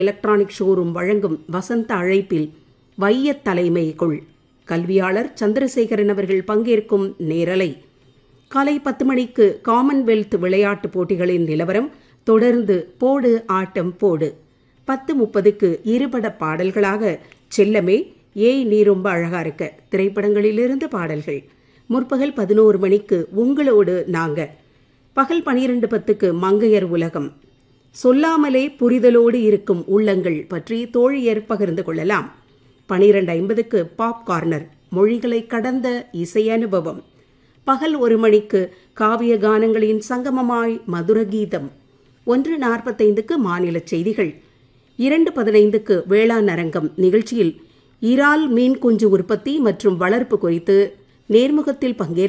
electronic showroom வழங்கும் வசந்த அழைப்பில் வையத் தலைமைக்குள் கல்வியாளர் சந்திரசேகரன் அவர்கள் பங்கேற்கும் நேரலை காலை பத்து மணிக்கு காமன்வெல்த் விளையாட்டுப் போட்டிகளின் நிலவரம் தொடர்ந்து போடு ஆட்டம் போடு பத்து முப்பதுக்கு இருபட பாடல்களாக செல்லமே ஏய் நீ ரொம்ப அழகா இருக்க திரைப்படங்களிலிருந்து பாடல்கள் முற்பகல் பதினோரு மணிக்கு உங்களோடு நாங்க பகல் பனிரெண்டு பத்துக்கு மங்கையர் உலகம் சொல்லாமலே புரிதலோடு இருக்கும் உள்ளங்கள் பற்றி தோழியர் பகிர்ந்து கொள்ளலாம் பனிரெண்டு ஐம்பதுக்கு பாப் கார்னர் மொழிகளை கடந்த இசை அனுபவம் பகல் ஒரு மணிக்கு காவிய கானங்களின் சங்கமமாய் மதுர கீதம் ஒன்று நாற்பத்தைந்துக்கு மாநில செய்திகள் இரண்டு பதினைந்துக்கு வேளாண் அரங்கம் நிகழ்ச்சியில் இறால் மீன் குஞ்சு உற்பத்தி மற்றும் வளர்ப்பு குறித்து நேர்முகத்தில் பங்கேற்க